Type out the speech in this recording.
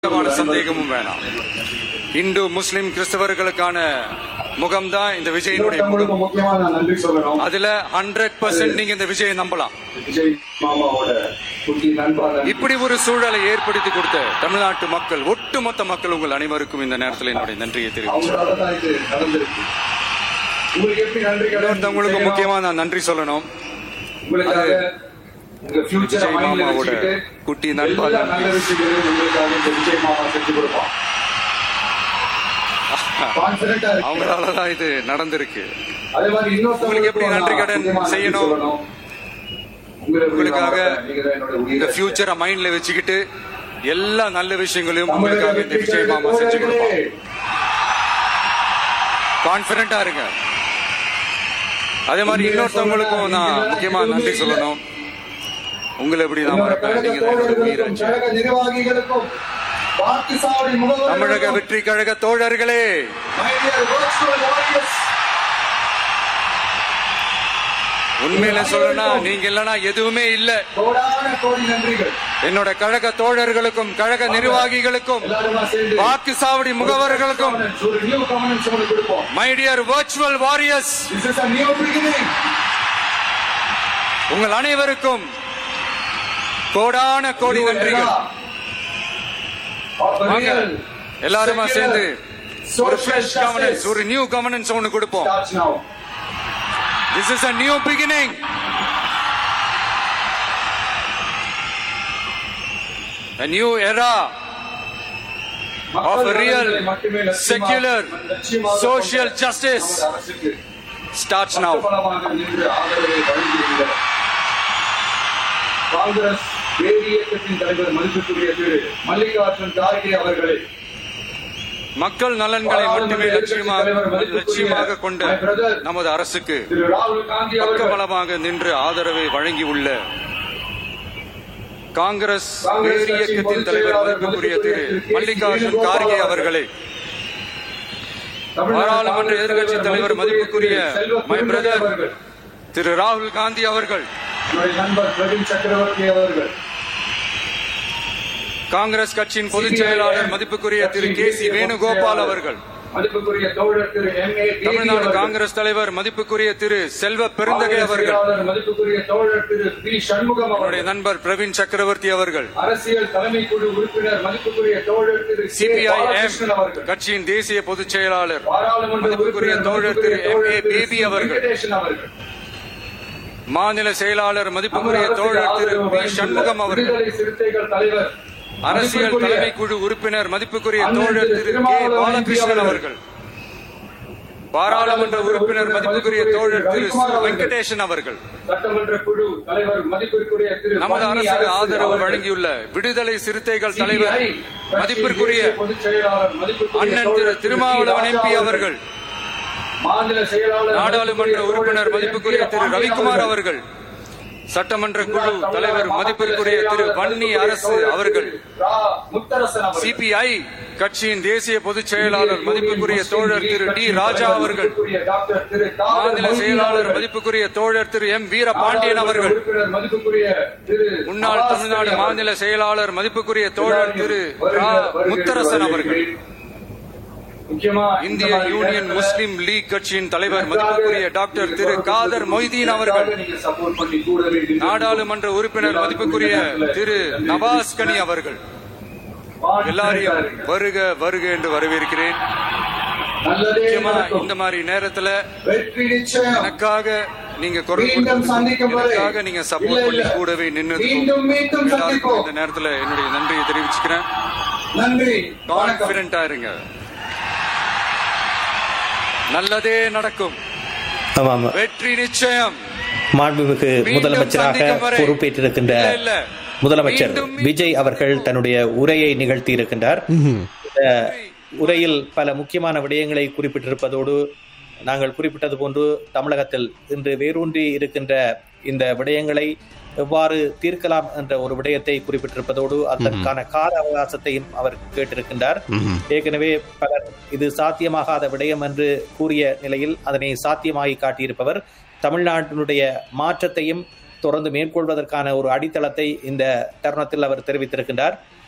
எந்தவிதமான சந்தேகமும் வேணாம் இந்து முஸ்லிம் கிறிஸ்தவர்களுக்கான முகம்தான் இந்த விஜயனுடைய முகம் இன்னொருத்தவங்களுக்கு முக்கியமா நான் நன்றி சொல்லணும் அதுல ஹண்ட்ரட் பர்சன்ட் நீங்க இந்த விஜயை நம்பலாம் விஜய் மாமாவோட குட்டி நண்பர் இப்படி ஒரு சூழலை ஏற்படுத்தி கொடுத்த தமிழ்நாட்டு மக்கள் ஒட்டுமொத்த மக்கள் உங்கள் அனைவருக்கும் இந்த நேரத்தில் என்னுடைய நன்றியை தெரிவிக்கிறேன் அவங்களால தான் இது நடந்திருக்கு உங்களுக்கு எப்படி நன்றி கடன் இன்னொருத்தவங்களுக்கு செய்யணும்? முக்கியமா நான் நன்றி சொல்லணும் உங்களுக்காக உங்க ஃபியூச்சரை விஜய் மைண்ட்ல மாமாவோட வச்சுக்கிட்டு குட்டி நண்பா எல்லா நன்றி. நல்ல விஷயங்களையும் உங்களுக்காக இந்த விஜய் மாமா செஞ்சு கொடுப்பான் கான்பிடண்டா இருக்கு அவங்களால தான் இது நடந்திருக்கு அதே மாதிரி உங்களுக்கு எப்படி இன்னொருத்தவங்களுக்கும் நன்றி நான் கடன் முக்கியமா நன்றி செய்யணும்? சொல்லணும். உங்களை உங்களுக்காக நீங்க தான் என்னோட இந்த உயிர் ஃபியூச்சரை மைண்ட்ல வச்சுக்கிட்டு எல்லா நல்ல விஷயங்களையும் தமிழக உங்களுக்காக இந்த வெற்றி விஜய் கழக மாமா செஞ்சு தோழர்களே, கொடுப்பான் கான்பிடண்டா இருங்க அதே மாதிரி இன்னொருத்தவங்களுக்கும் நான் முக்கியமா நன்றி சொல்லணும் உங்களை எப்படி நான் என்னோட மறப்பேன் கழக நீங்க தான் என்னோட தோழர்களுக்கும் உயிரஞ்சு கழக நிர்வாகிகளுக்கும் வாக்குச்சாவடி தமிழக முகவர்களுக்கும் வெற்றி கழக தோழர்களே my dear virtual warriors, உண்மையில சொல்லணும்னா நீங்க இல்லனா எதுவுமே இல்ல கோடான கோடி நன்றிகள் என்னோட கழக தோழர்களுக்கும் கழக நிர்வாகிகளுக்கும் எல்லாருமா சேர்ந்து வாக்கு சாவடி முகவர்களுக்கும் governance, ஒரு நியூ கவர்னன்ஸ் உங்களுக்கு கொடுப்போம் my dear virtual warriors This is a new beginning. உங்கள் அனைவருக்கும் கோடான கோடி New நன்றிகள் era of a வாங்க real, எல்லாருமா secular, சேர்ந்து ஒரு social ஃப்ரெஷ் கவர்னன்ஸ் justice ஒரு நியூ கவர்னன்ஸ் ஒன்னு கொடுப்போம் starts now. This is a new beginning a new era of a real மட்டுமே லட்சியமாக- secular லட்சியமாக social கொண்ட justice நமது அரசுக்கு starts now பலமாக நின்று ஆதரவை வழங்கியிருக்கிறார் காங்கிரஸ் வேதி இயக்கத்தின் தலைவர் மதிப்புக்குரிய திரு மல்லிகார்ஜுன் கார்கே அவர்களை மக்கள் நலன்களை மட்டுமே லட்சியமாக லட்சியமாக கொண்ட நமது அரசுக்கு திரு ராகுல் காந்தி அவர்கள் பக்கபலமாக நின்று ஆதரவை வழங்கியுள்ள காங்கிரஸ் வேறு இயக்கத்தின் தலைவர் மதிப்புக்குரிய திரு மல்லிகார்ஜுன் கார்கே அவர்களை தமிழ்நாடு பாராளுமன்ற காங்கிரஸ் எதிர்க்கட்சி தலைவர் மதிப்புக்குரிய செல்வ மை பெருந்தகை பிரதர் அவர்கள் திரு ராகுல் காந்தி அவர்கள் என்னுடைய நண்பர் பிரவீன் சக்கரவர்த்தி அவர்கள் காங்கிரஸ் கட்சியின் பொதுச் செயலாளர் மதிப்புக்குரிய திரு கே சி வேணுகோபால் அவர்கள் மதிப்புக்குரிய தோழர் திரு எம் ஏ தமிழ்நாடு காங்கிரஸ் தலைவர் மதிப்புக்குரிய திரு செல்வ பெருந்தகை அவர்கள் மதிப்புக்குரிய தோழர் திரு பி சண்முகம் என்னுடைய அவர்கள் நண்பர் பிரவீன் சக்கரவர்த்தி அவர்கள் அரசியல் தலைமை குழு உறுப்பினர் மதிப்புக்குரிய தோழர் திரு கே. சிபிஐஎம் பாலகிருஷ்ணன் அவர்கள் கட்சியின் தேசிய பொதுச் செயலாளர் பாராளுமன்ற மதிப்புக்குரிய உறுப்பினர் தோழர் திரு எம் ஏ தோழர் திரு பேபி சி. அவர்கள் வெங்கடேசன் அவர்கள் மாநில செயலாளர் நமது மதிப்புக்குரிய அரசுக்கு தோழர் திரு ஆதரவு பி வழங்கியுள்ள சண்முகம் அவர்கள் விடுதலை சிறுத்தைகள் தலைவர் அரசியல் மதிப்புக்குரிய தலைமை குழு உறுப்பினர் மதிப்புக்குரிய அண்ணன் தோழர் திரு திரு கே திருமாவளவன் பாலகிருஷ்ணன் அவர்கள். அவர்கள் பாராளுமன்ற உறுப்பினர் மதிப்புக்குரிய தோழர் திரு சு. வெங்கடேசன் அவர்கள் சட்டமன்ற குழு தலைவர் மதிப்பிற்குரிய திரு நமது பழனி அரசுக்கு அரசு ஆதரவு அவர்கள். வழங்கியுள்ள விடுதலை சிறுத்தைகள் CPI தலைவர் கட்சி மதிப்பிற்குரிய தேசிய பொதுச் செயலாளர் மதிப்பிற்குரிய அண்ணன் திரு தோழர் திருமாவளவன் டி. எம்பி ராஜா அவர்கள் மாநில செயலாளர் நாடாளுமன்ற மதிப்புக்குரிய உறுப்பினர் தோழர் மதிப்புக்குரிய எம். திரு பாண்டியன் ரவிக்குமார் அவர்கள் சட்டமன்ற குழு தலைவர் மதிப்பிற்குரிய திரு வன்னி அரசு அவர்கள் ரா. முத்தரசன் அவர்கள் சிபிஐ கட்சியின் தேசிய பொதுச் செயலாளர் மதிப்புக்குரிய தோழர் திரு டி ராஜா அவர்கள் மதிப்புக்குரிய டாக்டர் திரு காதர் மாநில மொய்தீன் செயலாளர் அவர்கள். மதிப்புக்குரிய தோழர் திரு எம் வீரபாண்டியன் அவர்கள் உறுப்பினர் மதிப்புக்குரிய திரு முன்னாள் அப்பாஸ் தமிழ்நாடு அலி அவர்கள். மாநில செயலாளர் மதிப்புக்குரிய தோழர் திரு ரா. முத்தரசன் அவர்கள் முக்கியமா இந்திய யூனியன் முஸ்லிம் லீக் கட்சியின் தலைவர் மதிப்புக்குரிய டாக்டர் திரு காதர் மொய்தீன் அவர்கள் நாடாளுமன்ற உறுப்பினர் மதிப்புக்குரிய திரு நவாஸ் கனி அவர்கள் எல்லாரையும் வருக வருக என்று வரவேற்கிறேன் முக்கியமா இந்த மாதிரி நேரத்துல வெற்றி நிச்சயம் எனக்காக நீங்க குரல் மீண்டும் கொடுத்ததுக்கும், சந்திக்கும் வரை. எனக்காக நீங்க இல்ல, சப்போர்ட் பண்ணி இல்ல. கூடவே நின்னதுக்கும் மீண்டும் மீண்டும் எல்லாருக்கும் சந்திப்போம் இந்த நேரத்துல என்னுடைய நன்றியை தெரிவிச்சுக்கிறேன் நன்றி வணக்கம் கான்பிடண்டா இருங்க நல்லதே நடக்கும் ஆமாம் வெற்றி நிச்சயம் மாண்புமிகு மீண்டும் முதலமைச்சராக சந்திக்கும் வரை. பொறுப்பேற்றிருக்கின்ற இல்ல, இல்ல. முதலமைச்சர் மீண்டும் மீண்டும் விஜய் அவர்கள் தன்னுடைய உரையை நிகழ்த்தி இருக்கின்றார் இந்த உரையில் பல முக்கியமான விடயங்களை குறிப்பிட்டிருப்பதோடு நாங்கள் குறிப்பிட்டது போன்று தமிழகத்தில் இன்று வேரூன்றி இருக்கின்ற இந்த விடயங்களை எவ்வாறு தீர்க்கலாம் என்ற ஒரு விடயத்தை குறிப்பிட்டிருப்பதோடு அதற்கான கால அவகாசத்தையும் அவர் கேட்டிருக்கின்றார் ஏற்கனவே பலர் இது சாத்தியமாகாத விடயம் என்று கூறிய நிலையில் அதனை சாத்தியமாகி காட்டியிருப்பவர் தமிழ்நாட்டினுடைய மாற்றத்தையும் தொடர்ந்து மேற்கொள்வதற்கான ஒரு அடித்தளத்தை இந்த தருணத்தில் அவர் தெரிவித்திருக்கின்றார்